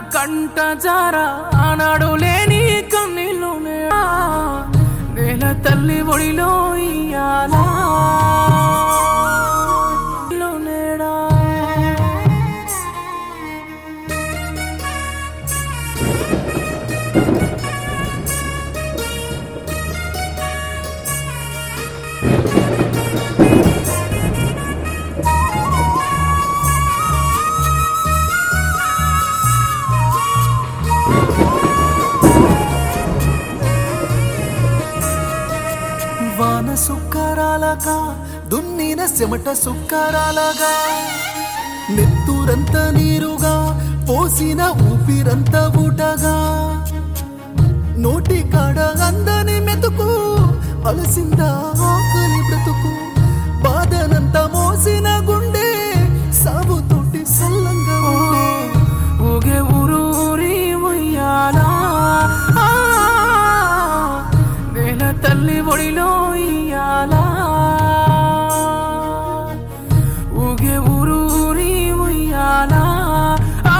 కంట జార ఆనాడు లేని కన్నీళ్ళు నేడా నేల తల్లి ఒడిలో ఇయ్యాలా నేడా వాన సుక్కరాలగా దున్నిన చెమట సుక్కరాలగా నెత్తురంత నీరుగా పోసిన ఊపిరంత ఊటగా నోటి కాడ అందని మెతుకు అలసిందా ఆకలి బ్రతుకు బాధనంత మోసిన గుండె సాగుతోటి సల్లంగా ఉండే ఊగే ఊరు ఊరి ఉయ్యాలా ఆ, నేల తల్లి ఒడిలో ఇయ్యాలా ఊగే ఊరు ఊరి ఉయ్యాలా ఆ,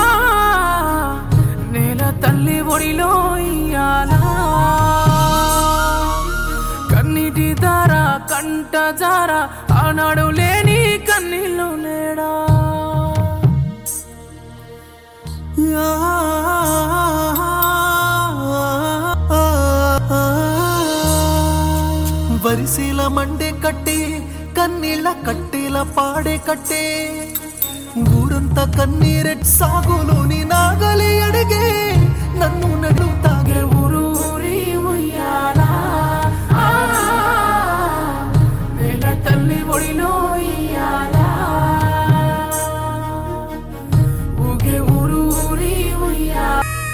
నేల తల్లి ఒడిలో ఇయ్యాలా కన్నీటి దార కంట జార ఆనాడు లేని కన్నీళ్ళు నేడా వరిసీల మండే కట్టే కన్నీళ్ళ కట్టేల పాడే కట్టే ఊరంతా కన్నీరెట్ సాగులోని నాగలి అడిగే నన్ను నన్ను తాగే ఊరు ఊరి ఉయ్యాలా ఆ, నేల తల్లి ఒడిలో ఇయ్యాలా ఊగే ఊరు ఊరి ఉయ్యాలా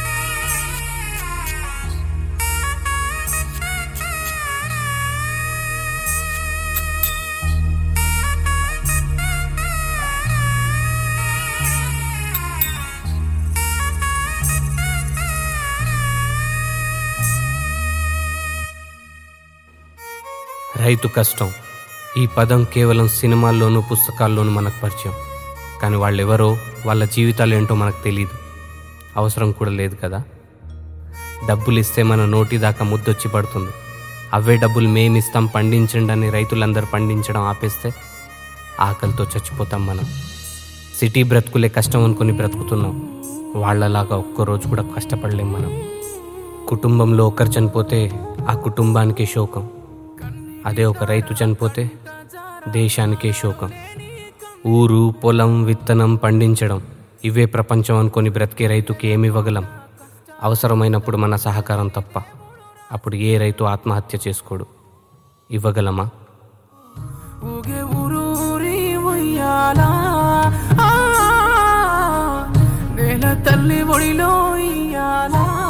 రైతు కష్టం ఈ పదం కేవలం సినిమాల్లోనూ పుస్తకాల్లోనూ మనకు పరిచయం కానీ వాళ్ళెవరో వాళ్ళ జీవితాలు ఏంటో మనకు తెలియదు అవసరం కూడా లేదు కదా డబ్బులు ఇస్తే మన నోటి దాకా ముద్దొచ్చి పడుతుంది అవే డబ్బులు మేమిస్తాం పండించండి అని రైతులందరూ పండించడం ఆపేస్తే ఆకలితో చచ్చిపోతాం మనం సిటీ బ్రతుకులే కష్టం అనుకుని బ్రతుకుతున్నాం వాళ్ళలాగా ఒక్కరోజు కూడా కష్టపడలేం మనం కుటుంబంలో ఒకరు చనిపోతే ఆ కుటుంబానికే శోకం అదే ఒక రైతు చనిపోతే దేశానికే శోకం ఊరు పొలం విత్తనం పండించడం ఇవే ప్రపంచం అనుకొని బ్రతికే రైతుకి ఏమి ఇవ్వగలం అవసరమైనప్పుడు మన సహకారం తప్ప అప్పుడు ఏ రైతు ఆత్మహత్య చేసుకోడు ఇవ్వగలమా ఊగే ఊరు ఊరి ఉయ్యాలా ఆ, నేల తల్లి ఒడిలో ఇయ్యాలా